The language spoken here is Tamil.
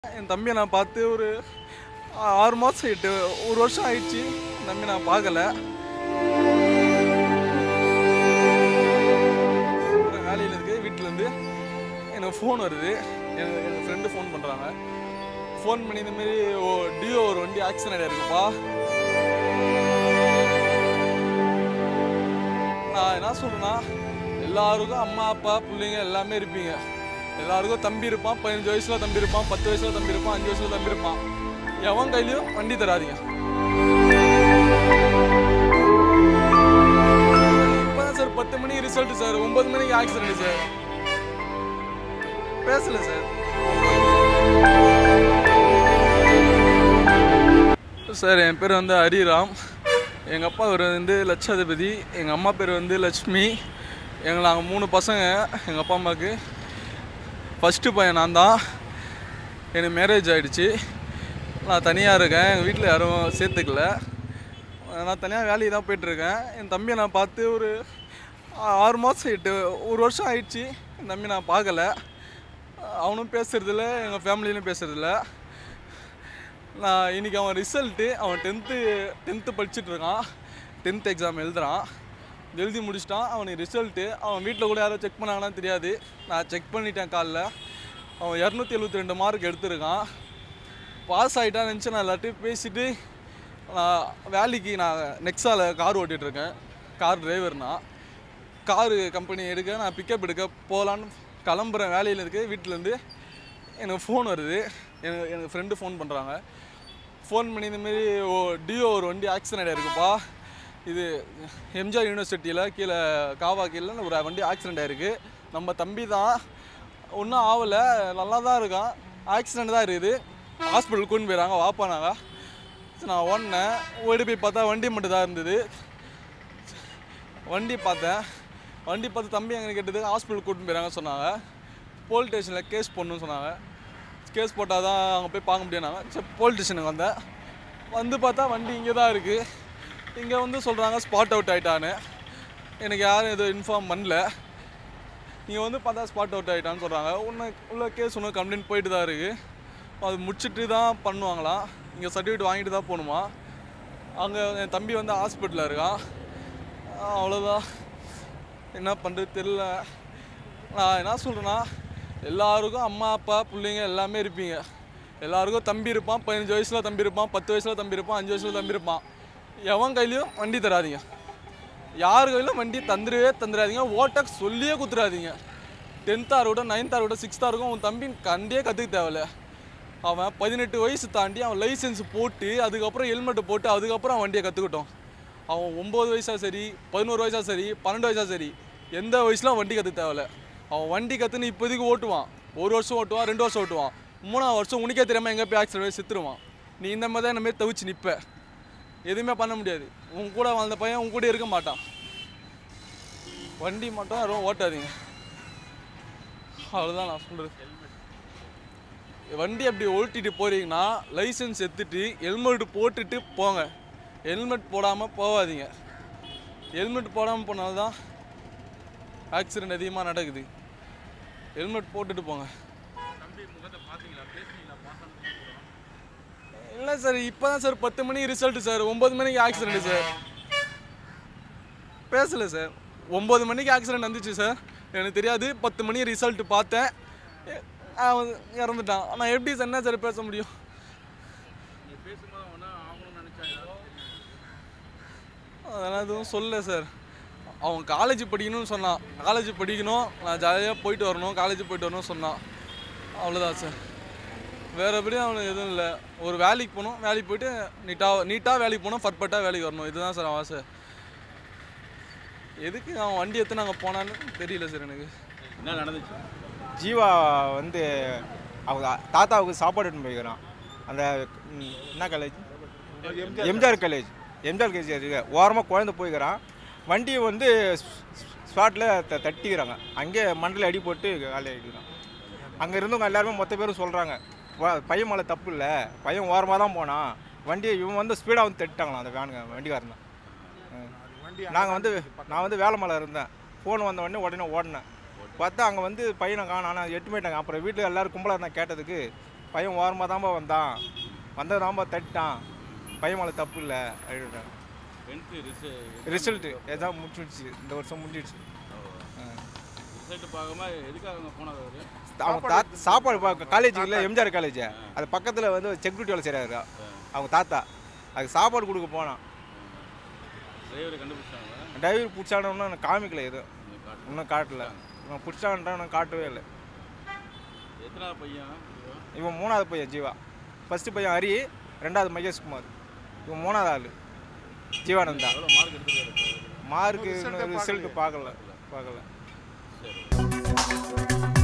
என் தம்பியை நான் பார்த்து ஒரு ஆ- ஆறு மாதம் எட்டு ஒரு வருஷம் ஆயிடுச்சு என் தம்பி நான் பார்க்கல அப்புறம் வேலையில் இருக்கு வீட்டிலேருந்து எனக்கு ஃபோன் வருது எனக்கு எங்கள் ஃப்ரெண்டு ஃபோன் பண்ணுறாங்க ஃபோன் பண்ணி இந்த மாதிரி ஓ டியோ ஒரு வண்டி ஆக்சிடென்ட் ஆயிருக்குப்பா நான் என்ன சொல்றேன்னா எல்லாருக்கும் அம்மா அப்பா பிள்ளைங்க எல்லாமே இருப்பீங்க எல்லாருக்கும் தம்பி இருப்பான் பதினஞ்சு வயசுல தம்பி இருப்பான் பத்து வயசுல தம்பி இருப்பான் அஞ்சு வயசுல தம்பி இருப்பான் எவன் கையிலயும் வண்டி தராதீங்க இப்பதான் சார் பத்து மணிக்கு ரிசல்ட் சார் ஒன்பது மணிக்கு ஆக்சிடென்ட் சார் பேசல சார் சார் என் பேர் வந்து ஹரிராம் எங்கள் அப்பா பேர் வந்து லட்சாதிபதி எங்கள் அம்மா பேர் வந்து லட்சுமி எங்களை நாங்கள் மூணு பசங்க எங்கள் அப்பா அம்மாவுக்கு ஃபஸ்ட்டு பையன் நான் தான் எனக்கு மேரேஜ் ஆகிடுச்சு நான் தனியாக இருக்கேன் எங்கள் வீட்டில் யாரும் சேர்த்துக்கல நான் தனியாக வேலைக்கு தான் போயிட்டுருக்கேன் என் தம்பியை நான் பார்த்து ஒரு ஆ- ஆறு மாதம் எட்டு ஒரு வருஷம் ஆயிடுச்சு என் தம்பி நான் பார்க்கல அவனும் பேசுறதில்ல எங்கள் ஃபேமிலியிலும் பேசுறதில்ல நான் இன்னைக்கு அவன் ரிசல்ட்டு அவன் டென்த்து டென்த்து படிச்சுட்டு இருக்கான் டென்த் எக்ஸாம் எழுதுறான் எழுதி முடிச்சிட்டான் அவனுக்கு ரிசல்ட்டு அவன் வீட்டில் கூட யாரும் செக் பண்ணாங்கன்னு தெரியாது நான் செக் பண்ணிட்டேன் காலைல அவன் இரநூத்தி எழுபத்தி ரெண்டு மார்க் எடுத்திருக்கான் பாஸ் ஆகிட்டான்னு நினச்சி நான் எல்லாத்தையும் பேசிட்டு நான் வேலைக்கு நான் நெக்ஸாவில் கார் ஓட்டிகிட்ருக்கேன் கார் டிரைவர்னா காரு கம்பெனி எடுக்க நான் பிக்கப் எடுக்க போகலான்னு கிளம்புறேன் வேலையில் இருக்கு வீட்டிலேருந்து எனக்கு ஃபோன் வருது எனக்கு எனக்கு ஃப்ரெண்டு ஃபோன் பண்ணுறாங்க ஃபோன் பண்ணி இந்த மாதிரி ஓ டியோ ஒரு வண்டி ஆக்சிடென்ட் ஆயிருக்குப்பா இது எம்ஜிஆர் யூனிவர்சிட்டியில் கீழே காவா கீழே ஒரு வண்டி ஆக்சிடென்ட் ஆயிருக்கு நம்ம தம்பி தான் ஒன்றும் ஆகலை நல்லா தான் இருக்கான் ஆக்சிடென்ட் தான் இருக்குது ஹாஸ்பிட்டல் கொண்டு போயிடறாங்க வாப்பானாங்க சரி, நான் ஓடினேன் ஓடி போய் பார்த்தா வண்டி மட்டும் தான் இருந்தது வண்டி பார்த்தேன் வண்டி பார்த்து தம்பி எங்கே கேட்டது ஹாஸ்பிட்டல் கூட்டின்னு போயிறாங்க சொன்னாங்க போலீஸ் ஸ்டேஷனில் கேஸ் போடணும்னு சொன்னாங்க கேஸ் போட்டால் தான் அங்கே போய் பார்க்க முடியும்னாங்க சரி போலீஸ் ஸ்டேஷனுக்கு வந்தேன் வந்து பார்த்தா வண்டி இங்கே தான் இருக்குது இங்கே வந்து சொல்கிறாங்க ஸ்பாட் அவுட் ஆகிட்டான்னு எனக்கு யாரும் எதுவும் இன்ஃபார்ம் பண்ணல நீங்கள் வந்து பார்த்தா ஸ்பாட் அவுட் ஆகிட்டான்னு சொல்கிறாங்க உன்னை உள்ள கேஸ் ஒன்று கம்ப்ளைண்ட் போயிட்டு தான் இருக்குது அது முடிச்சிட்டு தான் பண்ணுவாங்களாம் இங்கே சர்டிஃபிகேட் வாங்கிட்டு தான் போகணுமா அங்கே என் தம்பி வந்து ஹாஸ்பிட்டலில் இருக்கான் ஆஹ் அவ்வளோதான் என்ன பண்ணுறது தெரில நான் என்ன சொல்கிறேன்னா எல்லாருக்கும் அம்மா அப்பா பிள்ளைங்க எல்லாமே இருப்பீங்க எல்லாருக்கும் தம்பி இருப்பான் பதினஞ்சு வயசில் தம்பி இருப்பான் பத்து வயசில் தம்பி இருப்பான் அஞ்சு வயசில் தம்பி இருப்பான் எவன் கையிலையும் வண்டி தராதீங்க யார் கையிலும் வண்டி தந்துடவே தந்துடாதீங்க ஓட்ட சொல்லியே குத்துறாதீங்க டென்த்தாக இருக்கட்டும் நைன்த்தாக இருக்கட்டும் சிக்ஸ்த்தாக இருக்கும் உன் தம்பி கண்டியே கற்றுக்க தேவையில்ல அவன் பதினெட்டு வயசு தாண்டி அவன் லைசென்ஸ் போட்டு அதுக்கப்புறம் ஹெல்மெட்டை போட்டு அதுக்கப்புறம் அவன் வண்டியை கற்றுக்கிட்டோம் அவன் ஒம்பது வயசா சரி பதினோரு வயசா சரி பன்னெண்டு வயசா சரி எந்த வயசுல வண்டி கற்றுக்க தேவையில்ல அவன் வண்டி கற்றுன்னு இப்போதைக்கு ஓட்டுவான் ஒரு வருஷம் ஓட்டுவான் ரெண்டு வருஷம் ஓட்டுவான் மூணாவது வருஷம் உனக்கே தெரியாமல் எங்கே போய் ஆக்சிடென்ட் செத்துருவான் நீ இந்த மாதிரி தான் இந்த மாதிரி தவிச்சு நிற்ப எதுவுமே பண்ண முடியாது உன் கூட வாழ்ந்த பையன் உன் கூட இருக்க மாட்டான் வண்டி மட்டும் யாரும் ஓட்டாதீங்க அவ்வளோதான் நான் சொல்கிறது வண்டி அப்படி ஓட்டிட்டு போறீங்கன்னா லைசென்ஸ் எடுத்துட்டு ஹெல்மெட் போட்டுட்டு போங்க ஹெல்மெட் போடாமல் போகாதீங்க ஹெல்மெட் போடாமல் போனால்தான் ஆக்சிடென்ட் அதிகமாக நடக்குது ஹெல்மெட் போட்டுட்டு போங்க இல்லை சார் இப்போ தான் சார் பத்து மணிக்கு ரிசல்ட்டு சார் ஒம்பது மணிக்கு ஆக்சிடென்ட் சார் பேசல சார் ஒம்பது மணிக்கு ஆக்சிடென்ட் வந்துச்சு சார் எனக்கு தெரியாது பத்து மணி ரிசல்ட் பார்த்தேன் எ- அவன் இறந்துட்டான் நான் எப்படி சார் என்ன சார் பேச முடியும் அதெல்லாம் எதுவும் சொல்லல சார் அவன் காலேஜ் படிக்கணும்னு சொன்னான் காலேஜ் படிக்கணும் நான் ஜாலியாக போயிட்டு வரணும் காலேஜ் போயிட்டு வரணும்னு சொன்னான் அவ்வளோதான் சார் வேறபடி அவனுக்கு எதுவும் இல்லை ஒரு வேலைக்கு போகணும் வேலைக்கு போயிட்டு நீட்டாக நீட்டாக வேலைக்கு போகணும் பர்ஃபெக்டாக வேலைக்கு வரணும் இதுதான் சார் அவன் ஆசை எதுக்கு அவன் வண்டி எடுத்து நாங்கள் போனான்னு தெரியல சார் எனக்கு என்ன நடந்துச்சு ஜீவா வந்து அவங்க தாத்தாவுக்கு சாப்பாடு எடுத்துன்னு போய்க்கிறான் அந்த ம், என்ன college MGR college MGR college இருக்கு ஓரமாக குழந்தை போய்க்கிறான் வண்டி வந்து ஸ்பாட்டில் த தட்டிக்கிறாங்க அங்கே மண்டல அடி போட்டு காலி ஆகிடுறான் அங்கே இருந்தவங்க எல்லாருமே மொத்த பேரும் சொல்கிறாங்க பையன் மேலே தப்பு இல்லை பையன் ஓரமாக தான் போனான் வண்டியை இவன் வந்து ஸ்பீடாக வந்து தட்டிட்டாங்களாம் அந்த வேனுங்க வண்டிக்காரன் தான் நாங்கள் வந்து நான் வந்து வேலை மேலே இருந்தேன் ஃபோன் வந்த உடனே உடனே ஓடினேன் பார்த்தா அங்கே வந்து பையனை காணோம் ஆனால் எட்டு போயிட்டாங்க அப்புறம் வீட்டில் எல்லாரும் கும்பலாக இருந்தால் கேட்டதுக்கு பையன் ஓரமாக தான்ப்பா வந்தான் வந்தது தான்ப்பா தட்டிட்டான் பையன் மேலே தப்பு இல்லை அப்படின்றாங்க டென்த்து ரிசல்ட் ரிசல்ட்டு எதாவது முடிச்சிடுச்சு இந்த வருஷம் முடிஞ்சிடுச்சு ரிசல்ட் பார்க்காம எதுக்காக அங்கே போனார் அவர் அவங்க தா சாப்பாடு பார்க்க காலேஜ் இல்லை எம்ஜிஆர் காலேஜ் அது பக்கத்தில் வந்து செக்யூரிட்டி வேலை செய்கிறாரு அவங்க தாத்தா அதுக்கு சாப்பாடு கொடுக்க போனான் டிரைவரை கண்டுபிடிச்சாங்க டிரைவர் பிடிச்சானோன்னா எனக்கு காமிக்கல எதுவும் இந்த காட்டு இன்னும் காட்டல இவன் பிடிச்சான்றான் நான் காட்டவே இல்லை எத்தனாவது பையன் இது? இவன் மூணாவது பையன் ஜீவா ஃபஸ்ட்டு பையன் ஹரி ரெண்டாவது மகேஷ்குமார் இவன் மூணாவது ஆள் ஜீவானந்தா எவ்வளோ மார்க் எடுத்துருக்காரு மார்க்கு ரிசல்ட் பார்க்கல பார்க்கல சரி